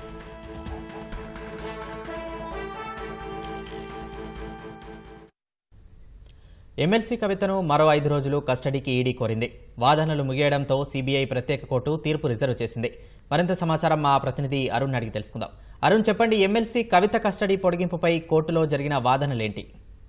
MLC కవితను మరో ఐదు రోజులు కస్టడీకి ఈడీ కోరింది వాదనలు ముగియడంతో సీబీఐ ప్రత్యేక కోర్టు తీర్పు రిజర్వ్ చేసింది మరింత సమాచారం మా ప్రతినిధి అరుణ్ అడిగి తెలుసుకుందాం అరుణ్ చెప్పండి ఎమ్మెల్సీ కవిత కస్టడీ పొడిగింపుపై కోర్టులో జరిగిన వాదనలేంటి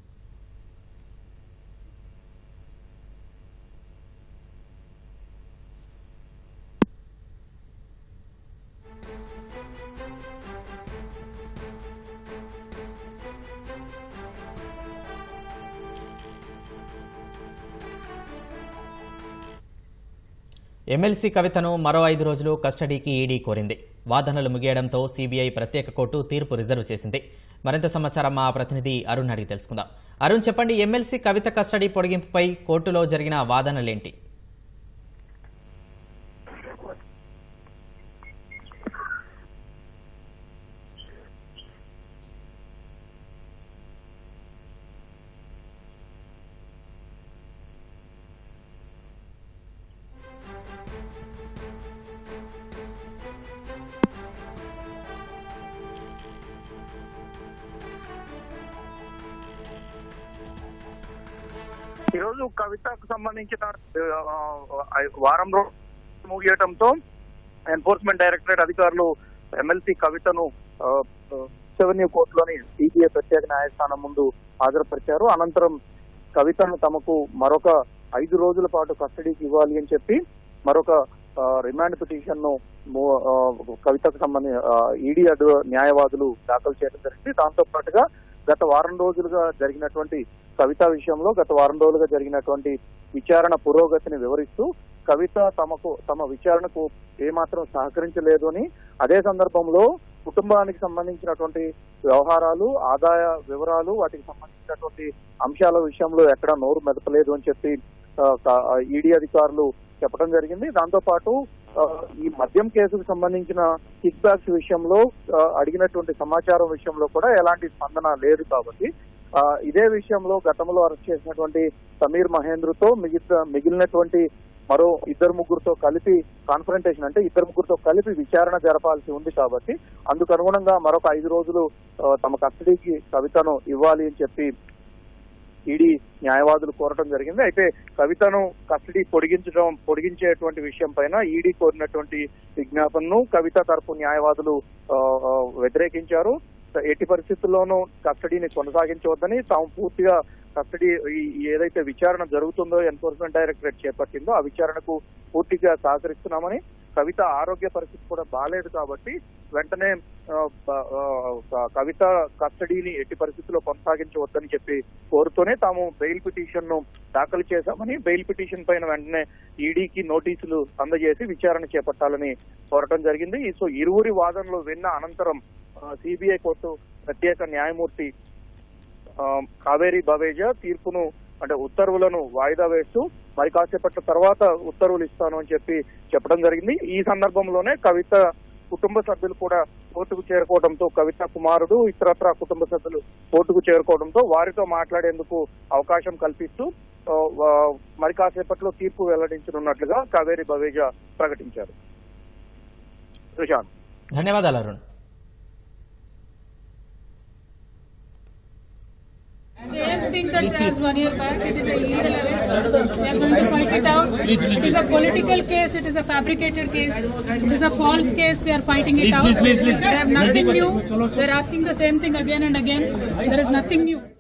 ఎమ్మెల్సీ కవితను మరో ఐదు రోజులు కస్టడీకి ఈడీ కోరింది వాదనలు ముగియడంతో సీబీఐ ప్రత్యేక కోర్టు తీర్పు రిజర్వ్ చేసింది మరింత సమాచారం మా ప్రతినిధి అరుణ్ అడిగి తెలుసుకుందాం అరుణ్ చెప్పండి ఎమ్మెల్సీ కవిత కస్టడీ పొడిగింపుపై కోర్టులో జరిగిన వాదనలేంటి ఈరోజు కవితకు సంబంధించిన ఆ, ఆ, వారం రోజులు ముగియటంతో ఎన్ఫోర్స్మెంట్ డైరెక్టరేట్ అధికారులు ఎమ్మెల్సీ కవితను రెవెన్యూ కోర్టులోని సిబిఐ ప్రత్యేక న్యాయస్థానం ముందు హాజరుపరిచారు అనంతరం కవితను తమకు మరొక ఐదు రోజుల పాటు కస్టడీకి ఇవ్వాలి అని చెప్పి మరొక ఆ, రిమాండ్ పిటిషన్ ను ము- ఆ, కవితకు సంబంధించి ఈడీ అడ్డు న్యాయవాదులు దాఖలు చేయడం జరిగింది దాంతో పాటుగా గత వారం రోజులుగా జరిగినటువంటి కవిత విషయంలో గత వారం రోజులుగా జరిగినటువంటి విచారణ పురోగతిని వివరిస్తూ కవిత తమకు తమ విచారణకు ఏమాత్రం సహకరించలేదు అని అదే సందర్భంలో కుటుంబానికి సంబంధించినటువంటి వ్యవహారాలు ఆదాయ వివరాలు వాటికి సంబంధించినటువంటి అంశాల విషయంలో ఎక్కడ నోరు మెదపలేదు అని చెప్పి ఈడీ అధికారులు చెప్పడం జరిగింది దాంతో పాటు ఆ, ఈ మద్యం కేసుకు సంబంధించిన కిక్ బ్యాక్స్ విషయంలో ఆ, అడిగినటువంటి సమాచారం విషయంలో కూడా ఎలాంటి స్పందన లేదు కాబట్టి ఆ, ఇదే విషయంలో గతంలో అరెస్ట్ చేసినటువంటి సమీర్ మహేంద్రతో మిగతా మిగిలినటువంటి మరో ఇద్దరు ముగ్గురుతో కలిపి కాన్ఫరంటేషన్ అంటే ఇద్దరు ముగ్గురుతో కలిపి విచారణ జరపాల్సి ఉంది కాబట్టి అందుకు అనుగుణంగా మరొక ఐదు రోజులు ఆ, తమ కస్టడీకి కవితను ఇవ్వాలి అని చెప్పి ఈడీ న్యాయవాదులు కోరటం జరిగింది అయితే కవితను కస్టడీ పొడిగించడం పొడిగించేటువంటి విషయం పైన ఈడీ కోరినటువంటి విజ్ఞాపనను కవిత తరపు న్యాయవాదులు ఆ, ఆ, వ్యతిరేకించారు ఎట్టి పరిస్థితుల్లోనూ కస్టడీని కొనసాగించవద్దని తాము పూర్తిగా కస్టడీ ఈ- ఈ ఏదైతే విచారణ జరుగుతుందో ఎన్ఫోర్స్మెంట్ డైరెక్టరేట్ చేపట్టిందో ఆ విచారణకు పూర్తిగా సహకరిస్తున్నామని కవిత ఆరోగ్య పరిస్థితి కూడా బాగాలేదు కాబట్టి వెంటనే ఆ, ప- ఆ, కవిత కస్టడీని ఎట్టి పరిస్థితుల్లో కొనసాగించవద్దని చెప్పి కోరుతూనే తాము బెయిల్ పిటిషన్ ను దాఖలు చేశామని బెయిల్ పిటిషన్ పైన వెంటనే ఈడీకి నోటీసులు అందజేసి విచారణ చేపట్టాలని కోరటం జరిగింది సో ఇరువురి వాదనలు విన్న అనంతరం సిబిఐ కోర్టు ప్రత్యేక న్యాయమూర్తి ఆ, కావేరి బవేజా తీర్పును అంటే ఉత్తర్వులను వాయిదా వేస్తూ మరి కాసేపట్ల తర్వాత ఉత్తర్వులు ఇస్తాను అని చెప్పి చెప్పడం జరిగింది ఈ సందర్భంలోనే కవిత కుటుంబ సభ్యులు కూడా కోర్టుకు చేరుకోవడంతో కవిత కుమారుడు ఇతరత్ర కుటుంబ సభ్యులు కోర్టుకు చేరుకోవడంతో వారితో మాట్లాడేందుకు అవకాశం కల్పిస్తూ ఆ, వా- మరి కాసేపట్లో తీర్పు వెల్లడించనున్నట్లుగా కావేరి బవేజా ప్రకటించారు సుశాంత్ ధన్యవాదాలు Arun Same thing that was one year back. It is a irrelevant. We are going to fight it out. It is a political case. It is a fabricated case. It is a false case. We are fighting it out. They have nothing new. They are asking the same thing again and again. There is nothing new.